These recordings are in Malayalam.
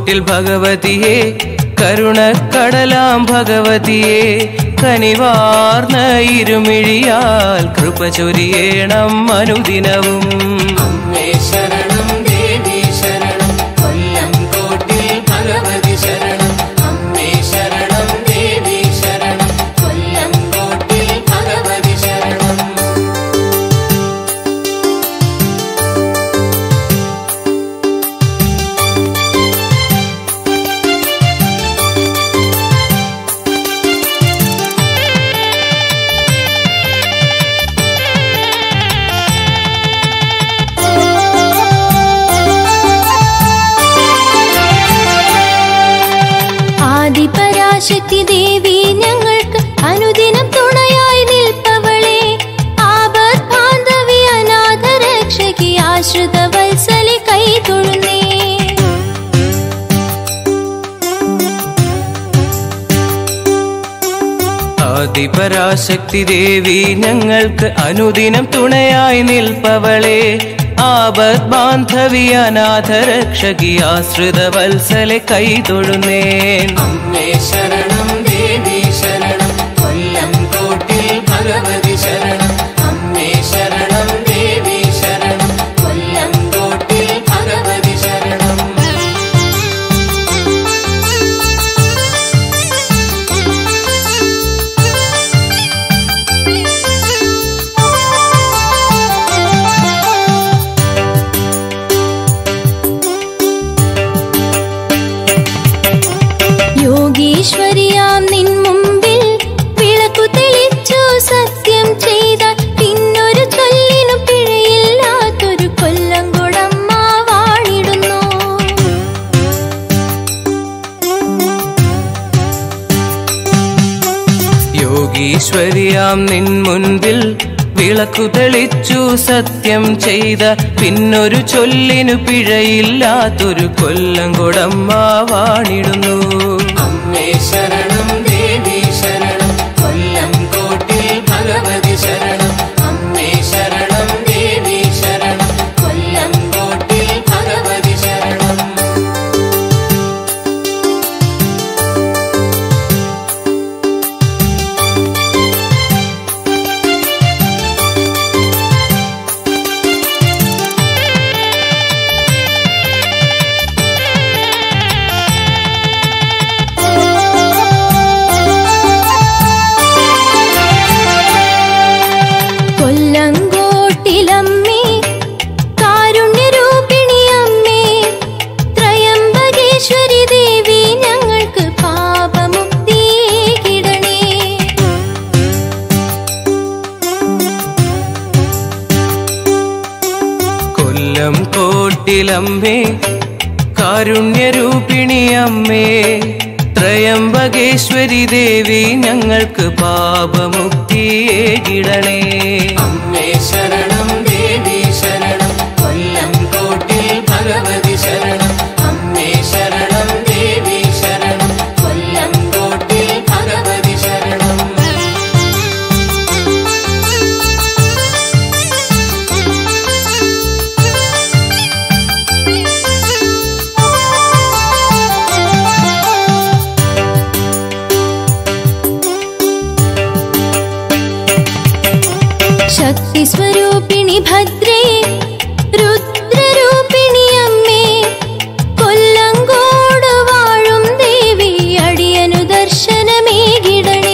കോട്ടിൽ ഭഗവതിയെ കരുണക്കടലാം ഭഗവതിയെ കനിവാർന്ന ഇരുമിഴിയാൽ കൃപ ചൊരിയേണം അനുദിനവും അമ്മേ ശരണം ദേവി ശരണം കൊല്ലം കോട്ടിൽ ഭഗവതി ശരണം അമ്മേ ശരണം ദേവി ശരണം കൊല്ലം കോട്ടിൽ ഭഗവതി ശരണം ആദിപരാശക്തി ദേവി ഞങ്ങൾക്ക് അനുദിനം തുണയായി നിൽപ്പവളെ ആപത് ബാന്ധവി അനാഥ രക്ഷകി ആശ്രിത വത്സലി കൈ തൊഴുന്നേ ആദിപരാശക്തി ദേവി ഞങ്ങൾക്ക് അനുദിനം തുണയായി നിൽപ്പവളെ ആപത് ബാന്ധവി അനാഥ രക്ഷകി ആശ്രിത വത്സലെ കൈ തൊഴുന്നേൻ അമ്മേ ശരണം ദേവി ശരണം കൊല്ലം കോട്ടിൽ ഭഗവതി ശരണം അമ്മേ ശരണം ദേവി ശരണം കൊല്ലം കോട്ടിൽ ഭഗവതി ശരണം യോഗീശ്വരിയാം നിൻ മുമ്പിൽ വിളക്കു തെളിച്ചു സത്യം ചെയ്ത പിന്നൊരു ചൊല്ലിനു പിഴയില്ലാത്തൊരു കൊല്ലം കുടമ്മ വാണിടുന്നു യോഗീശ്വരിയാം നിൻ മുൻപിൽ വിളക്കു തെളിച്ചു സത്യം ചെയ്ത പിന്നൊരു ചൊല്ലിനു പിഴയില്ലാത്തൊരു കൊല്ലം കൊടമ്മ വാണിടുന്നു അമ്മേ ശരണം ദേവി ശരണം കൊല്ലം കോട്ടിൽ ഭഗവതി ശരണം അമ്മേ ശരണം ദേവി ശരണം കൊല്ലം കോട്ടിൽ ഭഗവതി ശരണം കൊല്ലങ്കോട്ടിലമ്മേ കാരുണ്യരൂപിണി അമ്മേ ത്രയംബകേശ്വരി ദേവി ഞങ്ങൾക്ക് പാപമുക്തി കിടണേ കൊല്ലം കോട്ടിലമ്മേ കാരുണ്യരൂപിണി അമ്മേ ത്രയംബകേശ്വരി ദേവി ഞങ്ങൾക്ക് പാപമുക്തിയെ കിടണേ അമ്മേ ശരണം ദേവി ശരണം കൊല്ലം കോട്ടിൽ ഭഗവതി ശരണം അമ്മേ ശരണം ദേവി ശരണം കൊല്ലം കോട്ടിൽ ഭഗവതി ശരണം ശക്തി സ്വരൂപിണി ഭദ്രേ രുദ്രരൂപിണി അമ്മേ കൊല്ലങ്കോട് വാഴും ദേവി അടിയനു ദർശനമേകിടണേ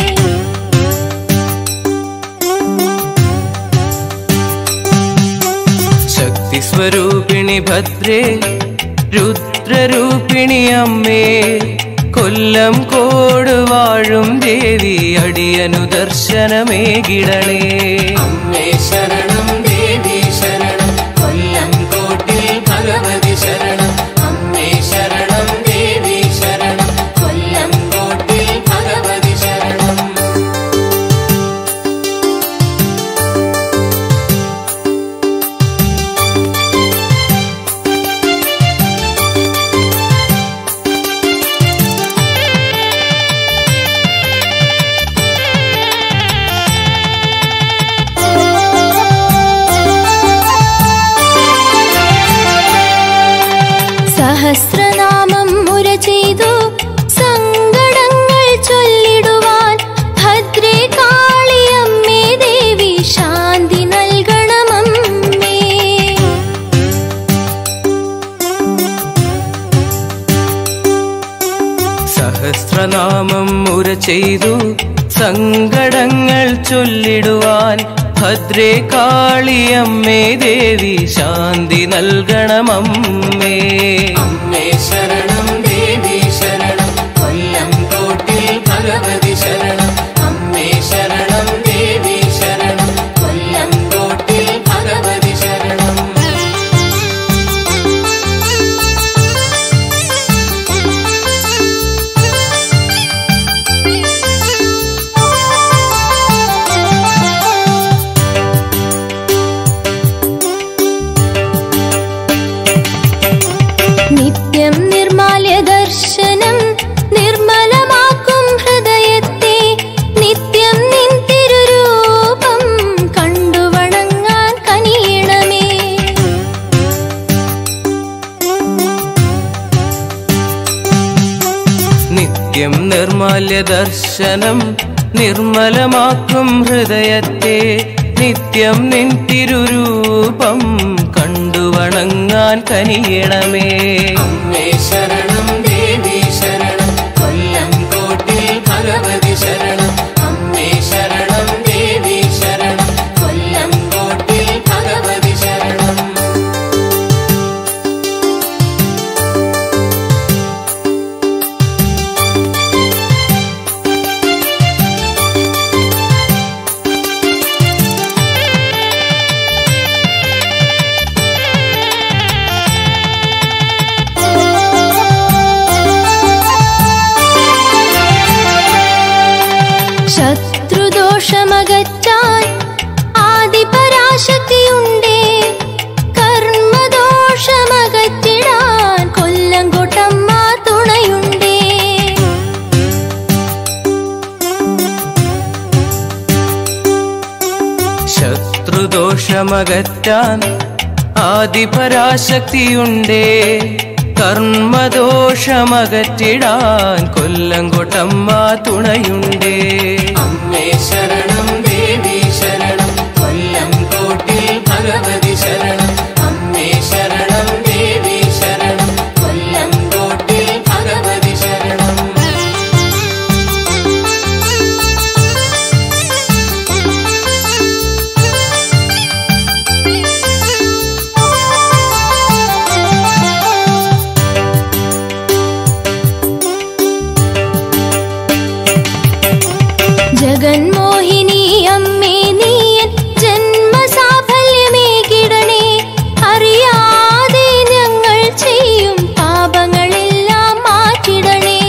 ശക്തി സ്വരൂപിണി ഭദ്രേ രുദ്രരൂപിണി അമ്മേ കൊല്ലം കോട് വാഴും ദേവി അടിയനു ദർശനമേകിടണേ അമ്മേ ശരണം ദേവി ശരണം കൊല്ലം കോട്ടിൽ ഭഗവതി ശരണം അമ്മേ ശരണം ദേവി ശരണം കൊല്ലം കോട്ടിൽ ഭഗവതി ശരണം ആ സഹസ്രനാമം മുര ചെയ്തു സങ്കടങ്ങൾ ചൊല്ലിടുവാൻ ഭദ്രേ കാളിയമ്മേ ദേവി ശാന്തി നൽകണമമ്മേ അമ്മേ ശരണം ദേവി ശരണം കൊല്ലം കോട്ടിൽ ഭഗവതി ശരണം അമ്മേ ശരണം ദേവി ശരണം കൊല്ലം കോട്ടിൽ ഭഗവതി ശരണം നിത്യം നിർമാല്യ ദർശനം നിർമ്മലമാക്കും ഹൃദയത്തെ നിത്യം നിൻ തിരുരൂപം കണ്ടു വണങ്ങാൻ കനിയണമേ നിത്യം നിർമാല്യ ദർശനം നിർമ്മലമാക്കും ഹൃദയത്തെ നിത്യം നിൻ തിരുരൂപം കണ്ടു വണങ്ങാൻ കനിയണമേ അമ്മേ ശരണം ദേവി ശരണം കൊല്ലം കോട്ടിൽ ഭഗവതി ശരണം അമ്മേ ശരണം ദേവി ശരണം കൊല്ലം കോട്ടിൽ ഭഗവതി ശരണം ശത്രുദോഷമകറ്റാൻ ആദിപരാശക്തിയുണ്ടേ കർമ്മദോഷമകറ്റിടാൻ കൊല്ലംകൊട്ടമ്മ തുണയുണ്ടേ ശത്രുദോഷമകറ്റാൻ ആദിപരാശക്തിയുണ്ടേ കർമ്മദോഷമകറ്റിടാൻ കൊല്ലംകൊട്ടമ്മ തുണയുണ്ടേ അമ്മേ ശരണം ദേവി ശരണം കൊല്ലം കോട്ടിൽ ഭഗവതി ശരണം അമ്മേ ശരണം ദേവി ശരണം കൊല്ലം കോട്ടിൽ ഭഗവതി ശരണം ജഗന്മോഹിനി അമ്മേ നീയൻ ജന്മസാഫല്യമേ കിടണേ അറിയാതെ ഞങ്ങൾ ചെയ്യും പാപങ്ങളെല്ലാം മാറ്റിടണേ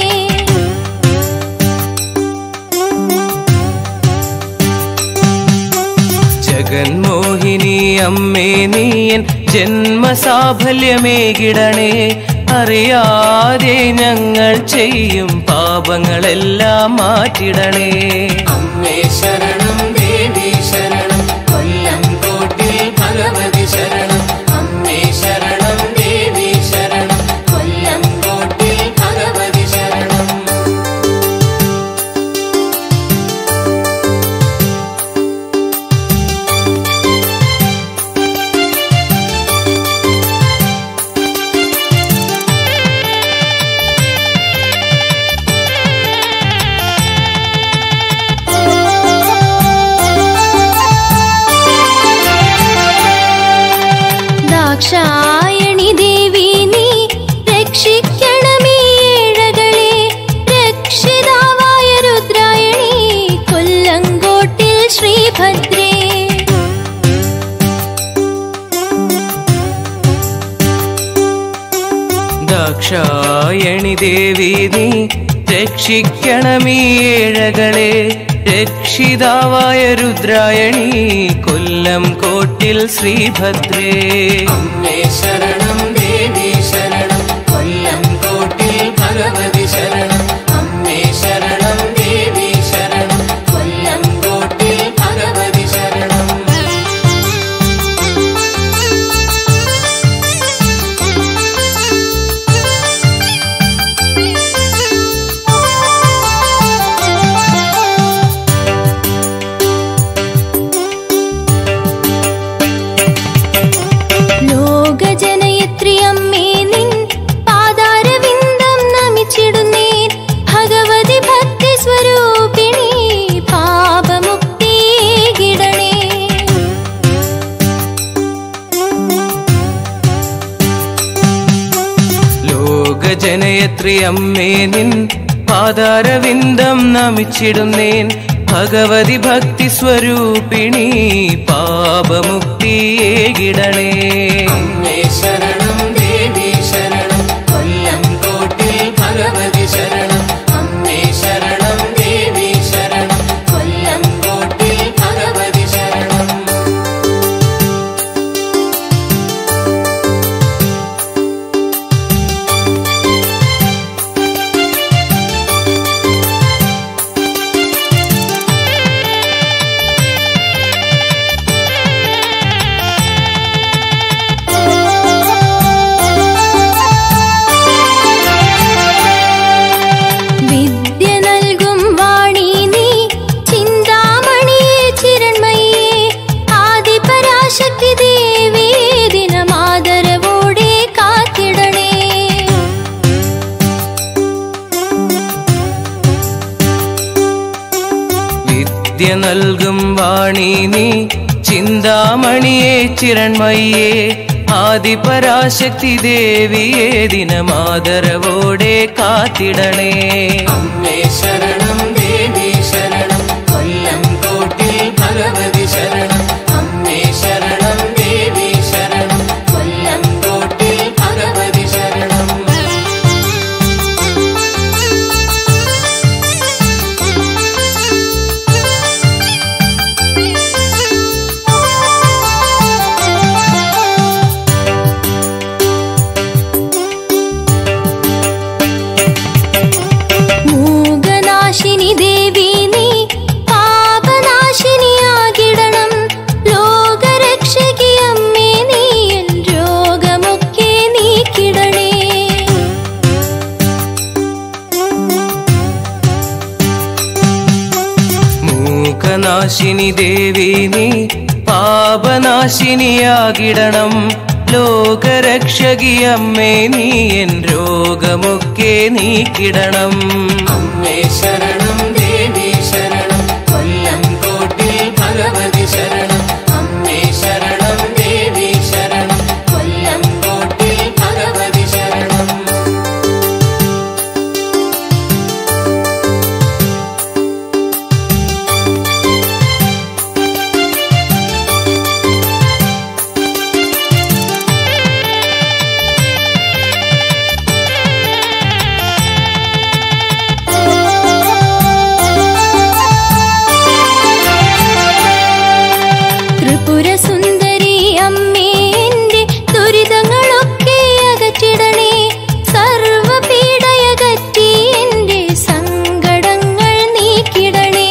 ജഗന്മോഹിനി അമ്മേ നീയൻ ജന്മസാഫല്യമേകിടണേ അറിയാതെ ഞങ്ങൾ ചെയ്യും പാപങ്ങളെല്ലാം മാറ്റിടണേ അമ്മേ ശരണം ദേവി ശരണം കൊല്ലം കോട്ടിൽ ഭഗവതി ശരണം അമ്മേ ശരണം ദേവി ശരണം കൊല്ലം കോട്ടിൽ ഭഗവതി ശരണം ദാക്ഷായണി ദേവി നീ രക്ഷിക്കണമേ ഏഴകളെ രക്ഷിതാവായ രുദ്രായണി കൊല്ലങ്കോട്ടിൽ ശ്രീഭദ്രേ ദാക്ഷായണി ദേവി നീ രക്ഷിക്കണമീഴകളെ രക്ഷിതാവായ രുദ്രായണി കൊല്ലം കോട്ടിൽ ശ്രീഭദ്രേ അമ്മേ ശരണം ദേവി ശരണം കൊല്ലം കോട്ടിൽ ഭഗവതി ശരണം അമ്മേ ശരണം ദേവി ശരണം കൊല്ലം കോട്ടിൽ ഭഗവതി ശരണം ലോകജനയ ഗായത്രി അമ്മേ നിൻ പാതാരവിന്ദം നമിച്ചിടുന്നേൻ ഭഗവതി ഭക്തി സ്വരൂപിണി പാപമുക്തിയേകിടണേ അമ്മേ ശരണം ദേവി ശരണം കൊല്ലം കോട്ടിൽ ഭഗവതി ശരണം അമ്മേ ശരണം ദേവി ശരണം കൊല്ലം കോട്ടിൽ ഭഗവതി ശരണം വിദ്യ നൽകും വാണി നീ ചിന്താമണിയെ ചിരൺമയേ ആദിപരാശക്തി ദേവി ദിനമാദരവോടെ കാത്തിടണേ വിദ്യ നൽകും വാണി നീ ചിന്താമണിയെ ചിരൺമയ്യേ ആദിപരാശക്തി ദേവിയെ ദിനമാദരവോടെ കാത്തിടണേ അമ്മേ ശരണം ദേവി ശരണം കൊല്ലം കോട്ടിൽ ഭഗവതി ശരണം അമ്മേ ശരണം ദേവി ശരണം കൊല്ലം കോട്ടിൽ ഭഗവതി ശരണം മൂകനാശിനി ദേവി നീ പാപനാശിനിയാകിടണം ലോകരക്ഷകി അമ്മേ നീ എൻ രോഗമൊക്കെ നീക്കിടണേ മൂകനാശിനി ദേവി നീ പാപനാശിനിയാകിടണം ലോകരക്ഷകി അമ്മേ നീ എൻ രോഗമൊക്കെ നീക്കിടണം അമ്മേ ശരണം ദേവി ശരണം കൊല്ലം കോട്ടിൽ ഭഗവതി ശരണം അമ്മേ ശരണം ദേവി ശരണം കൊല്ലം കോട്ടിൽ ഭഗവതി ശരണം ത്രിപുര സുന്ദരി അമ്മേ എന്റെ ദുരിതങ്ങളൊക്കെ അകറ്റിടണേ സർവപീഡയകറ്റി എന്റെ സങ്കടങ്ങൾ നീക്കിടണേ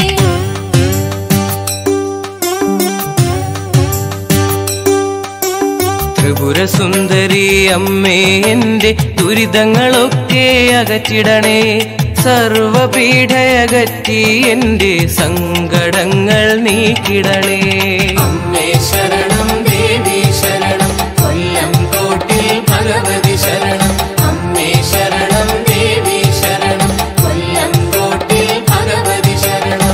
ത്രിപുരസുന്ദരി അമ്മേ എന്റെ ദുരിതങ്ങളൊക്കെ അകറ്റിടണേ സർവപീഠയകറ്റി എന്റെ സങ്കടങ്ങൾ നീക്കിടണേ അമ്മേ ശരണം ദേവി ശരണം കൊല്ലം കോട്ടിൽ ഭഗവതി ശരണം അമ്മേ ശരണം ദേവി ശരണം കൊല്ലം കോട്ടിൽ ഭഗവതി ശരണം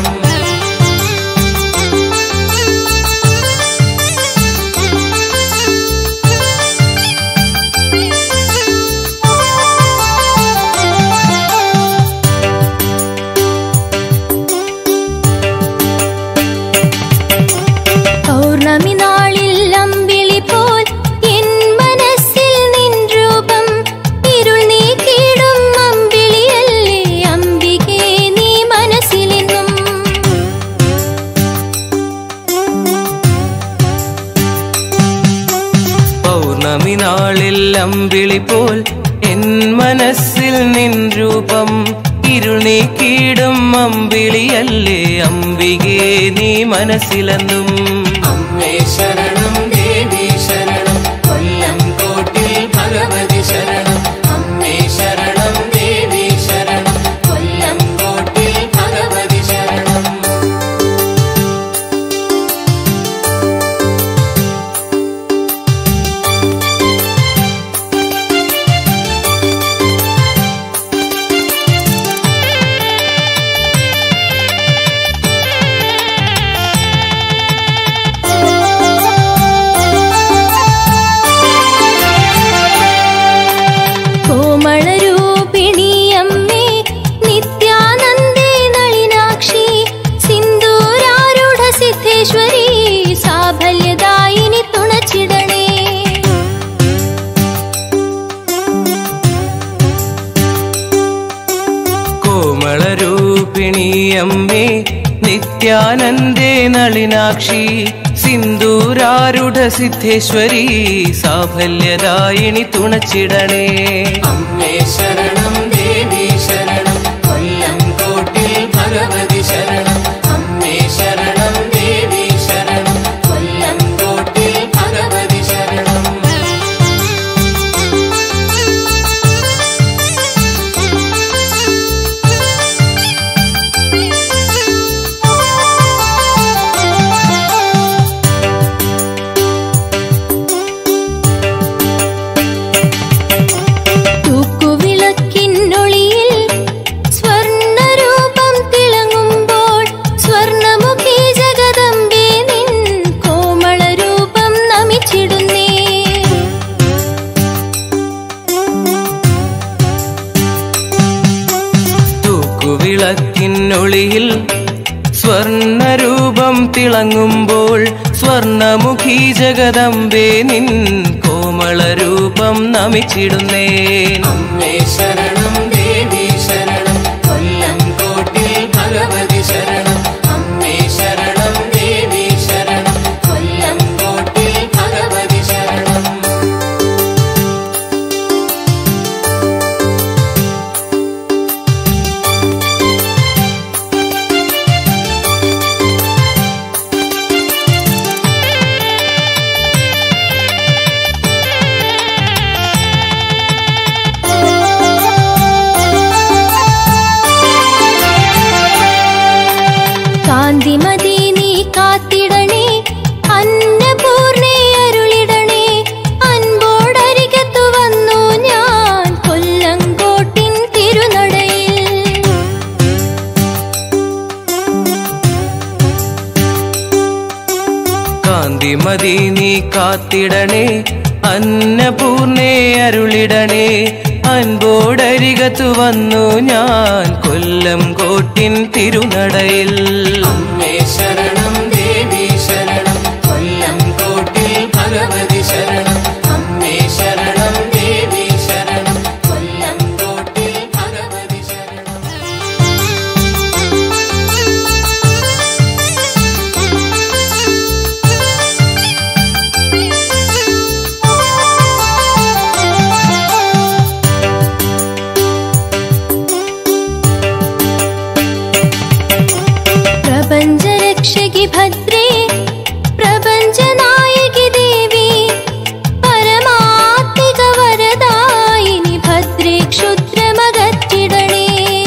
പൗർണമി നാളിൽ അമ്പിളി പോൽ എൻ മനസ്സിൽ നിൻ രൂപം ഇരുൾ നീക്കിടും അമ്പിളിയല്ലേ അംബികേ നീ മനസ്സിലെന്നും പൗർണമി നാളിൽ അമ്പിളി പോൽ എൻ മനസ്സിൽ നിൻ രൂപം ഇരുൾ നീക്കിയിടും അമ്പിളിയല്ലേ അമ്പികേ നീ മനസ്സിലെന്നും അമ്മേ ശരണം ദേവി ശരണം കൊല്ലം കോട്ടിൽ ഭഗവതി ശരണം അമ്മേ ശരണം ദേവി ശരണം കൊല്ലം കോട്ടിൽ ഭഗവതി ശരണം കോമളരൂപിണിയമ്മേ നിത്യാനന്ദേ നളിനാക്ഷി സിന്ദൂരാരുഢ സിദ്ധേശ്വരി സാഫല്യദായിനി തുണച്ചിടണേ അമ്മേ ശരണം ദേവി ശരണം കൊല്ലം കോട്ടിൽ ഭഗവതി ശരണം അമ്മേ ശരണം ദേവി ശരണം കൊല്ലം കോട്ടിൽ ഭഗവതി ശരണം തൂക്കുവിളക്കിനൊളിയിൽ സ്വർണ്ണരൂപം തിളങ്ങുമ്പോൾ സ്വർണ്ണമുഖി ജഗദമ്പേ നിൻ കോമളരൂപം നമിച്ചിടുന്നേ തൂക്കുവിളക്കിനൊളിയിൽ സ്വർണരൂപം തിളങ്ങുമ്പോൾ സ്വർണമുഖി ജഗദമ്പേ നിൻ കോമളരൂപം നമിച്ചിടുന്നേ അമ്മേ ശരണം ദേവി ശരണം കൊല്ലം കോട്ടിൽ ഭഗവതി ശരണം അമ്മേ ശരണം ദേവി ശരണം കൊല്ലം കോട്ടിൽ ഭഗവതി ശരണം കാന്തിമതി നീ കാത്തിടണേ അന്നപൂർണേ അരുളിടണേ അൻപോടരികത്തു വന്നു ഞാൻ കൊല്ലങ്കോട്ടിൻ തിരുനടയിൽ കാന്തിമതി നീ കാത്തിടണേ അന്നപൂർണേ അരുളിടണേ അൻപോടരികത്തു വന്നു ഞാൻ കൊല്ലം കോട്ടിൻ തിരുനടയിൽ അമ്മേ ശരണം ദേവി ശരണം കൊല്ലം കോട്ടിൽ ഭഗവതി ശരണം അമ്മേ ശരണം ദേവി ശരണം കൊല്ലം കോട്ടിൽ ഭഗവതി ശരണം പ്രപഞ്ചരക്ഷകി ഭദ്രേ പ്രപഞ്ചനായകി ദേവി പരമാത്മിക വരദായിനി ഭദ്രേ ക്ഷുദ്രമകറ്റിടണേ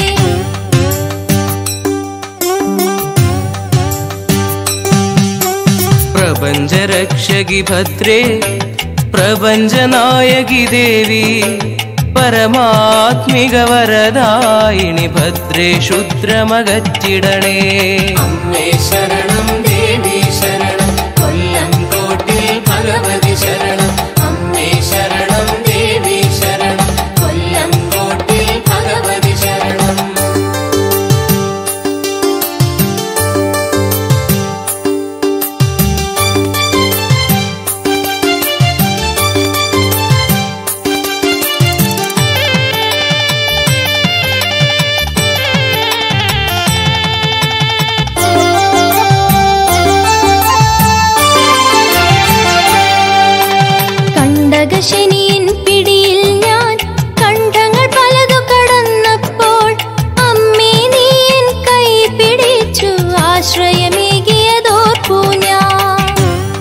പ്രപഞ്ചരക്ഷകി ഭദ്രേ പ്രപഞ്ചനായകി ദേവി പരമാത്മിക വരദായിനി ഭദ്രേ ക്ഷുദ്രമകറ്റിടണേ അമ്മേ ശരണം ദേവി ശരണം കൊല്ലം കോട്ടിൽ ഭഗവതി ശരണം അമ്മേ ശരണം ദേവി ശരണം കൊല്ലം കോട്ടിൽ ഭഗവതി ശരണം കണ്ടകശനിയിൻ പിടിയിൽ ഞാൻ കണ്ടങ്ങൾ പലതു കടന്നപ്പോൾ അമ്മേ നീ എൻ കൈ പിടിച്ചു ആശ്രയമേകിയതോർപ്പു ഞാൻ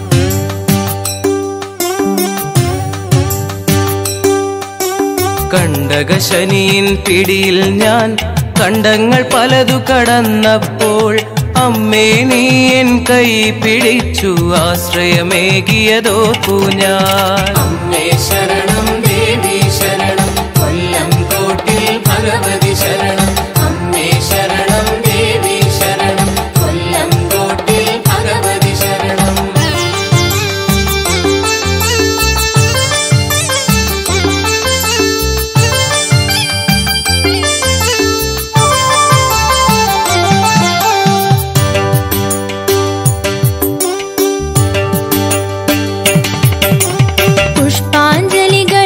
കണ്ടകശനിയിൻ പിടിയിൽ ഞാൻ കണ്ടങ്ങൾ പലതു കടന്നപ്പോൾ അമ്മേ നീ എൻ കൈ പിടിച്ചു ആശ്രയമേകിയതോർപ്പു ഞാൻ അമ്മേ ശരണം ദേവി ശരണം കൊല്ലം കോട്ടിൽ ഭഗവതി ശരണം അമ്മേ ശരണം ദേവി ശരണം കൊല്ലം കോട്ടിൽ ഭഗവതി ശരണം പുഷ്പാഞ്ജലികൾ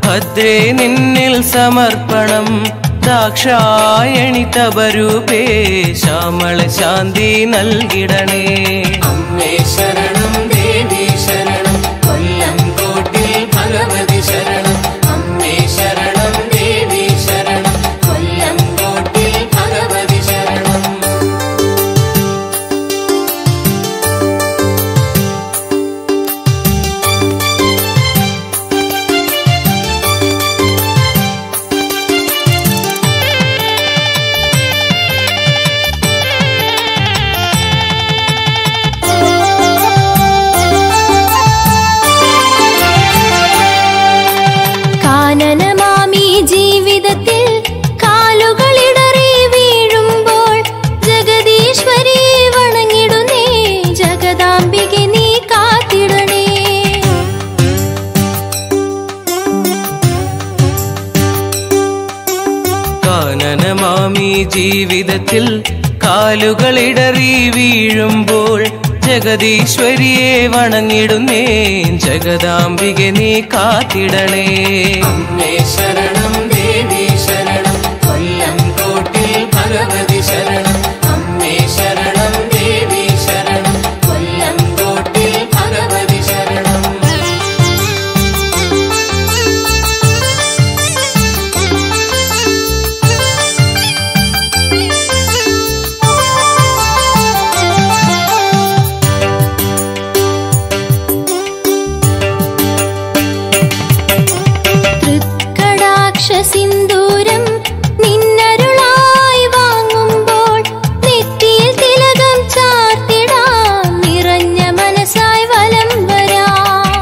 ഭദ്രേ നിന്നിൽ സമർപ്പണം ദാക്ഷായണി തപരൂപേ ശ്യാമള ശാന്തി നൽകിടണേ അമ്മേ ശരണം ദേവി ശരണം കൊല്ലം കോട്ടിൽ ഭഗവതി ശരണം അമ്മേ ശരണം ദേവി ശരണം കൊല്ലം കോട്ടിൽ ഭഗവതി ശരണം കാനനമാമി ജീവിതത്തിൽ കാലുകളിടറി വീഴുമ്പോൾ ജഗദീശ്വരി വണങ്ങിടുന്നേ ജഗദാംബികെ നീ കാത്തിടണേ കാനനമാമി ജീവിതത്തിൽ കാലുകളിടറി വീഴുമ്പോൾ ജഗദീശ്വരിയെ വണങ്ങിടുന്നേ ജഗദാംബികെ നീ കാത്തിടണേ അമ്മേ ശരണം ദേവി ശരണം കൊല്ലം കോട്ടിൽ ഭഗവതി ശരണം അമ്മേ ശരണം ദേവി ശരണം കൊല്ലം കോട്ടിൽ ഭഗവതി ശരണം തൃക്കടാക്ഷ സിന്ദൂരം നിന്നരുളായി വാങ്ങുമ്പോൾ നെറ്റിയിൽ തിലകം ചാർത്തിടാം നിറഞ്ഞ മനസ്സായി വലം വരാം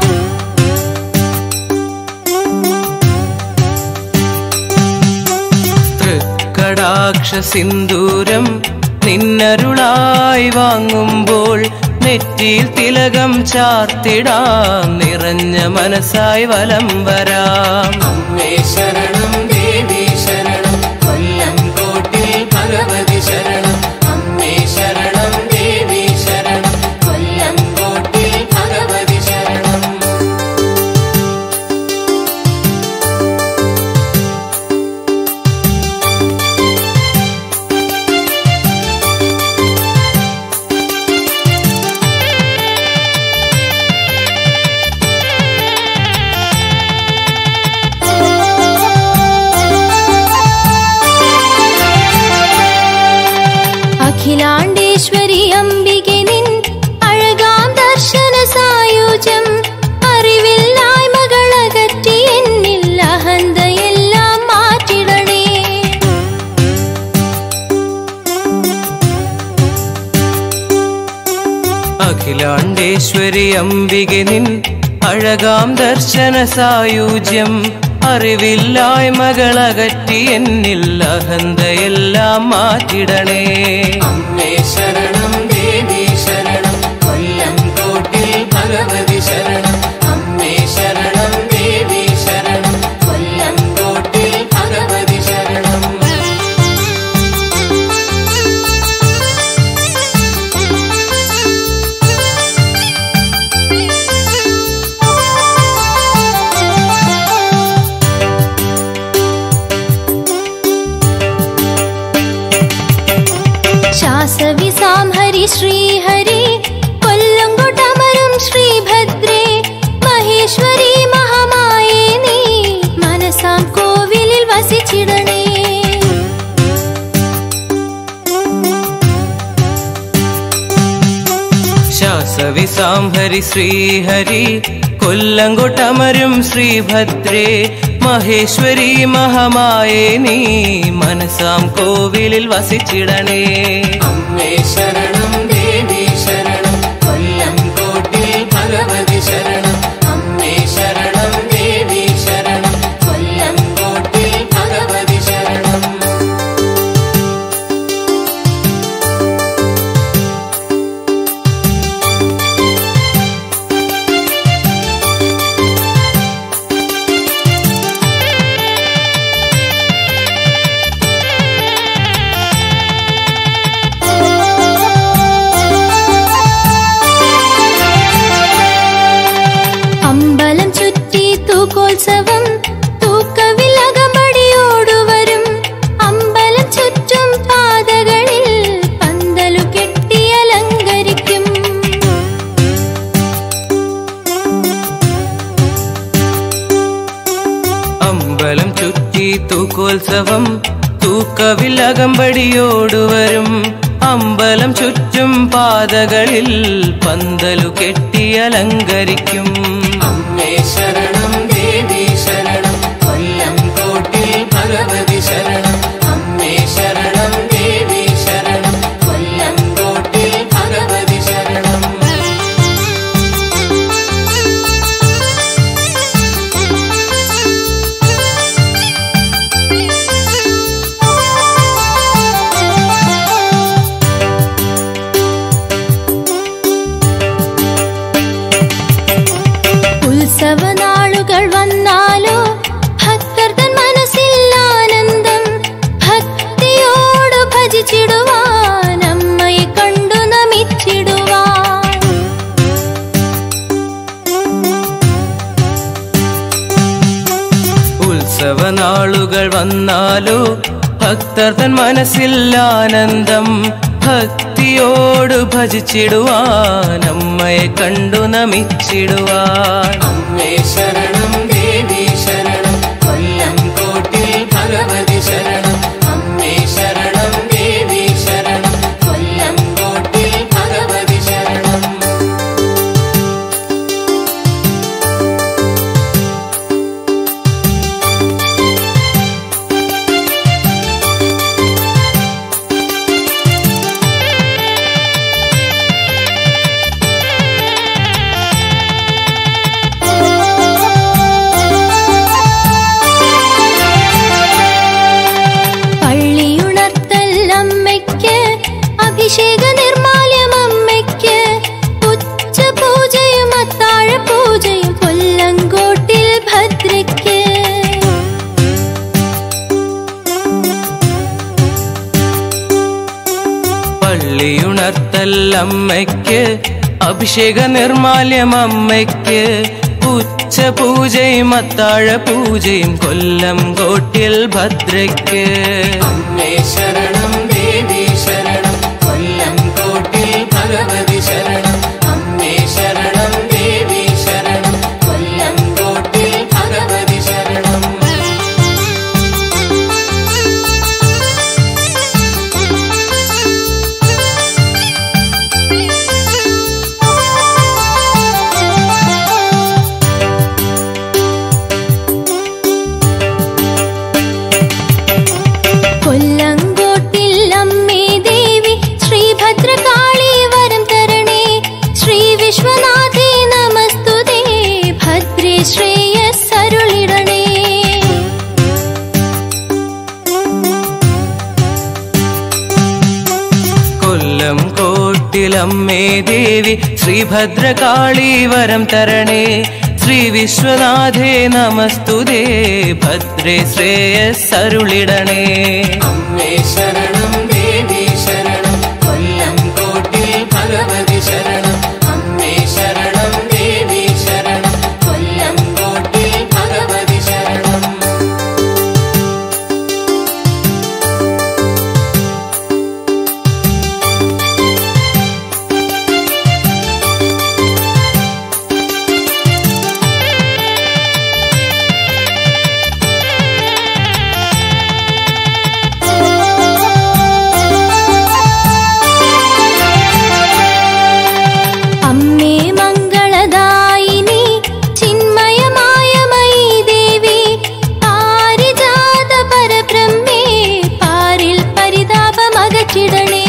തൃക്കടാക്ഷ സിന്ദൂരം നിന്നരുളായി വാങ്ങുമ്പോൾ നെറ്റിയിൽ തിലകം ചാർത്തിടാം നിറഞ്ഞ മനസ്സായി വലം വരാം അമ്മേ ശരണം ദേവി ശരണം കൊല്ലം കോട്ടിൽ ഭഗവതി ശരണം അമ്മേ ശരണം ദേവി ശരണം കൊല്ലം കോട്ടിൽ ഭഗവതി ശരണം അഖിലാണ്ടേശ്വരി അംബികെ നിൻ അഴകാം ദർശന സായുജം അറിവില്ലായ്മകളകറ്റി എന്നിൽ അഹന്തയെല്ലാം മാറ്റിടണേ അഖിലാണ്ടേശ്വരി അംബികെ നിൻ അഴകാം ദർശന സായുജ്യം അറിവില്ലായ്മകളകറ്റി എന്നിൽ അഹന്തയെല്ലാം മാറ്റിടണേ അമ്മേ ശരണം ദേവി ശരണം കൊല്ലം കോട്ടിൽ ഭഗവതി ശരണം അമ്മേ ശരണം ദേവി ശരണം കൊല്ലം കോട്ടിൽ ഭഗവതി ശരണം ശാസവിസാം ഹരി ശ്രീഹരി കൊല്ലംകൊട്ടമരും ശ്രീഭദ്രേ മഹേശ്വരി മഹാമായേ നീ മനസാം കോവിലിൽ വസിച്ചിടണേ ശാസവിസാം ഹരി ശ്രീഹരി കൊല്ലങ്കൊട്ടമരും ശ്രീഭദ്രേ മഹേശ്വരി മഹമായേ നീ മനസാം കോവിലിൽ വസിച്ചിടണേ അമ്മേ ശരണം ദേവി ശരണം കൊല്ലം കോട്ടിൽ ഭഗവതി ശരണം അമ്മേ ശരണം ദേവി ശരണം കൊല്ലം കോട്ടിൽ ഭഗവതി ശരണം ഓ അമ്പലം ചുറ്റി തൂക്കോത്സവം തൂക്കവിലകമ്പടിയോടുവരും അമ്പലം ചുറ്റും പാതകളിൽ പന്തലു കെട്ടി അലങ്കരിക്കും അമ്മേ ശരണം ദേവി ശരണം കൊല്ലം കോട്ടിൽ ഭഗവതി ശരണം അമ്മേ ശരണം ദേവി ശരണം കൊല്ലം കോട്ടിൽ ഭഗവതി ശരണം ഉത്സവനാളുകൾ വന്നാലോ ഭക്തർ തൻ മനസ്സിൽ ആനന്ദം ഭക്തിയോട് ഭജിച്ചിടുവാൻ അമ്മയെ കണ്ടു നമിച്ചിടുവാൻ ഉത്സവനാളുകൾ വന്നാലോ ഭക്തർ തൻ മനസ്സിൽ ആനന്ദം ഭക്തിയോട് ഭജിച്ചിടുവാൻ അമ്മയെ കണ്ടു നമിച്ചിടുവാൻ അമ്മേ ശരണം ദേവി ശരണം കൊല്ലം കോട്ടിൽ ഭഗവതി ശരണം അമ്മേ ശരണം ദേവി ശരണം കൊല്ലം കോട്ടിൽ ഭഗവതി ശരണം പള്ളിയുണർത്തൽ അമ്മയ്ക്ക് അഭിഷേക നിർമാല്യം അമ്മയ്ക്ക് ഉച്ച പൂജയും അത്താഴ പൂജയും കൊല്ലങ്കോട്ടിൽ ഭദ്രയ്ക്ക് പള്ളിയുണർത്തൽ അമ്മയ്ക്ക് അഭിഷേക നിർമാല്യം അമ്മയ്ക്ക് ഉച്ച പൂജയും അത്താഴ പൂജയും കൊല്ലം കോട്ടിൽ ഭദ്രയ്ക്ക് അമ്മേ ശരണം ദേവി ശരണം കൊല്ലം കോട്ടിൽ ഭഗവതി ശരണം അമ്മേ ശരണം ദേവി ശരണം കൊല്ലം കോട്ടിൽ ഭഗവതി ശരണം കൊല്ലങ്കോട്ടിൽ അമ്മേ ദേവി ശ്രീഭദ്രകാളി വരം തരണേ ശ്രീ വിശ്വനാഥേ നമസ്തുതേ ഭദ്രേ ശ്രേയസ്സരുളിടണേ കൊല്ലം കോട്ടിലമ്മേ ദേവി ശ്രീഭദ്രകാളി വരം തരണേ ശ്രീ വിശ്വനാഥേ നമസ്തുതേ ഭദ്രേ ശ്രേയസ്സരുളിടണേ അമ്മേ ശരണം ദേവി ശരണം കൊല്ലം കോട്ടിൽ ഭഗവതി ശരണം അമ്മേ ശരണം ദേവി ശരണം കൊല്ലം കോട്ടിൽ ഭഗവതി ശരണം അമ്മേ മംഗളദായിനി ചിന്മയമായ മയീ ദേവി പാരിജാത പരബ്രഹ്മേ പാരിൽ പരിതാപമകറ്റിടണേ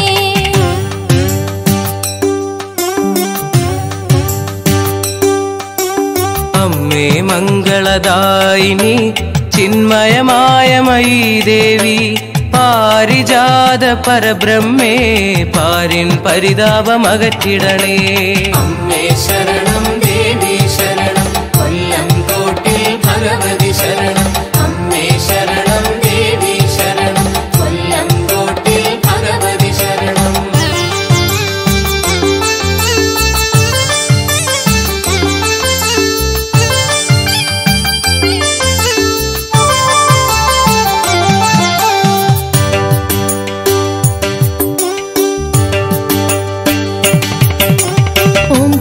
അമ്മേ മംഗളദായിനി ചിന്മയമായ മയീ ദേവി പാരിജാത പരബ്രഹ്മേ പാരിൻ പരിതാപമകറ്റിടണേ അമ്മേ ശരണം ദേവി ശരണം കൊല്ലം കോട്ടിൽ ഭഗവതി ശരണം അമ്മേ ശരണം ദേവി ശരണം കൊല്ലം കോട്ടിൽ ഭഗവതി ശരണം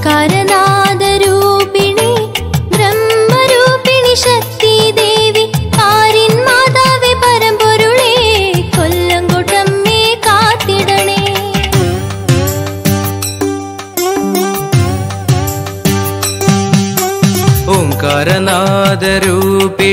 ഓംകാരനാദരൂപിണി ബ്രഹ്മരൂപിണി ശക്തി ദേവി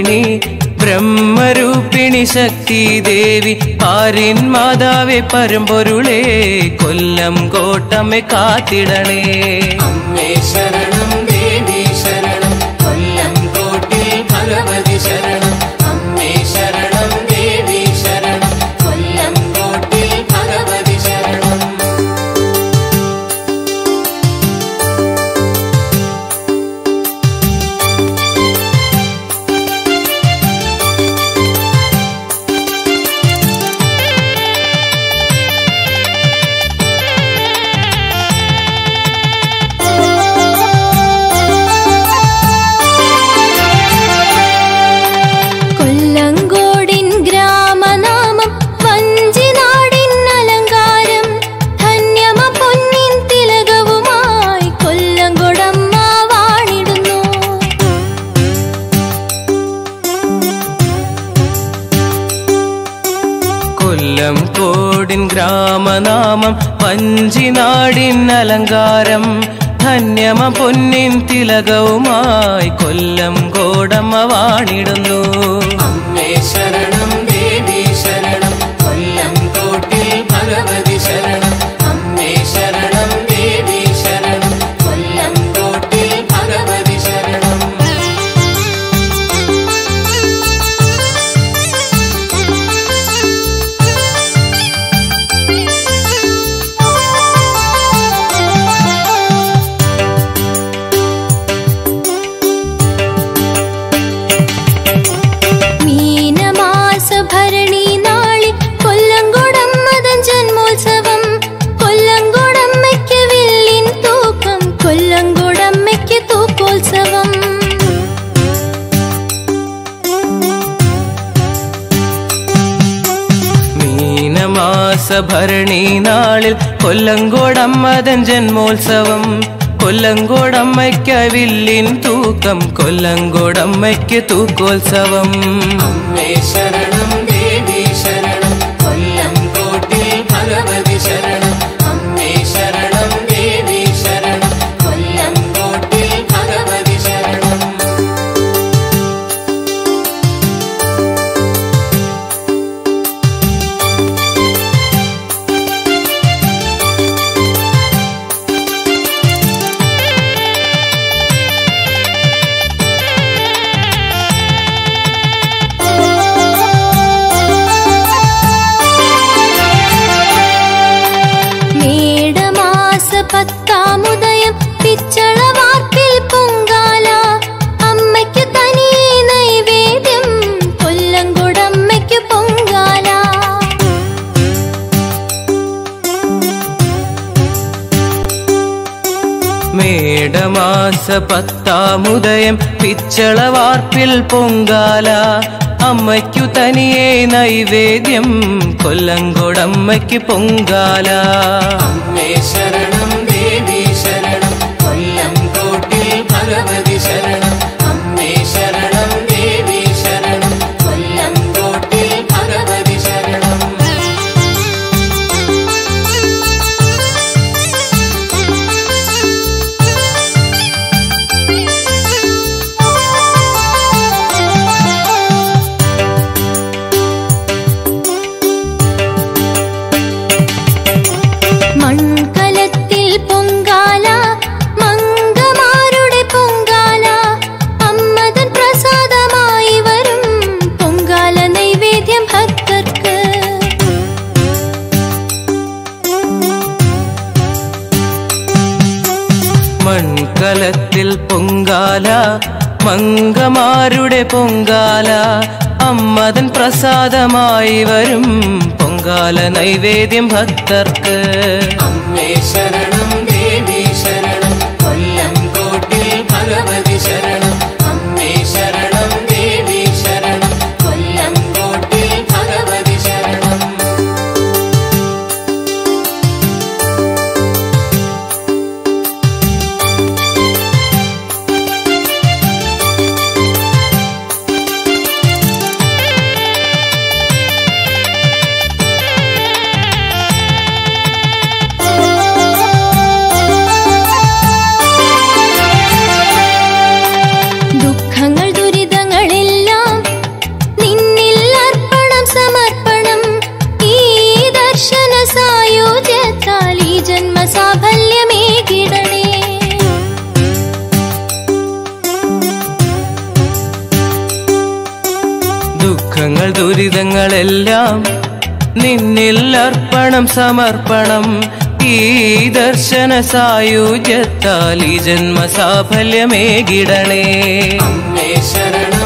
രൂപിണി ബ്രഹ്മരൂപിണി ശക്തി ദേവി പാരിൻ മാതാവെ പരമ്പൊരുളേ കൊല്ലം കോട്ടമ്മെ കാത്തിടണേ അമ്മേ ശരണം ദേവി ശരണം കൊല്ലം കോട്ടിൽ ഭഗവതി ശരണം അമ്മേ ശരണം ദേവി ശരണം കൊല്ലം കോട്ടിൽ ഭഗവതി ശരണം കൊല്ലങ്കോടിൻ ഗ്രാമനാമം വഞ്ചിനാടിൻ അലങ്കാരം ധന്യമ പൊന്നിൻ തിലകവുമായി കൊല്ലങ്കോടമ്മ വാണിടുന്നു കൊല്ലം കോടിൻ ഗ്രാമനാമം പഞ്ചിനാടിൻ അലങ്കാരം ധന്യമ പൊന്നിൻ തിലകവുമായി കൊല്ലം കോടമ്മ വാണിടുന്നു അമ്മേ ശരണം ദേവി ശരണം കൊല്ലം കോട്ടിൽ ഭഗവതി ശരണം അമ്മേ ശരണം ദേവി ശരണം കൊല്ലം കോട്ടിൽ ഭഗവതി ശരണം മീനമാസ ഭരണി നാളിൽ കൊല്ലങ്കോടമ്മതൻ ജന്മോത്സവം കൊല്ലങ്കോടമ്മയ്ക്ക് വില്ലിൻ തൂക്കം കൊല്ലങ്കോടമ്മയ്ക്ക് തൂക്കോത്സവം മീനമാസ ഭരണി നാളിൽ കൊല്ലങ്കോടമ്മതൻ ജന്മോത്സവം കൊല്ലങ്കോടമ്മയ്ക്ക് വില്ലിൻ തൂക്കം കൊല്ലങ്കോടമ്മയ്ക്ക് തൂക്കോത്സവം അമ്മേ ശരണം ദേവി ശരണം കൊല്ലം കോട്ടിൽ ഭഗവതി ശരണം അമ്മേ ശരണം ദേവി ശരണം കൊല്ലം കോട്ടിൽ ഭഗവതി ശരണം മേടമാസ പത്താമുദയം പിച്ചള വാർപ്പിൽ പൊങ്കാല അമ്മയ്ക്ക് തനിയെ നൈവേദ്യം കൊല്ലങ്കുടമ്മയ്ക്ക് പൊങ്കാല മേടമാസ പത്താമുദയം പിച്ചള വാർപ്പിൽ പൊങ്കാല അമ്മയ്ക്കു തനിയെ നൈവേദ്യം കൊല്ലങ്കോടമ്മയ്ക്ക് പൊങ്കാല അമ്മേ ശരണം ദേവി ശരണം കൊല്ലം കോട്ടിൽ ഭഗവതി ശരണം അമ്മേ ശരണം ദേവി ശരണം കൊല്ലം കോട്ടിൽ ഭഗവതി ശരണം മൺകലത്തിൽ പൊങ്കാല മംഗമാരുടെ പൊങ്കാല അമ്മതൻ പ്രസാദമായി വരും പൊങ്കാല നൈവേദ്യം ഭക്തർക്ക് മൺകലത്തിൽ പൊങ്കാല മംഗമാരുടെ പൊങ്കാല അമ്മതൻ പ്രസാദമായി വരും പൊങ്കാല നൈവേദ്യം ഭക്തർക്ക് അമ്മേ ശരണം ദേവി ശരണം കൊല്ലം കോട്ടിൽ ഭഗവതി ശരണം അമ്മേ ശരണം ദേവി ശരണം കൊല്ലം കോട്ടിൽ ഭഗവതി ശരണം കൊല്ലങ്കോടമ്മ ഞങ്ങൾ ദുരിതങ്ങളെല്ലാം നിന്നിൽ അർപ്പണം സമർപ്പണം ഈ ദർശന സായുജ്യത്താൽ ഈ ജന്മ സാഫല്യമേകിടണേ അമ്മേ ശരണം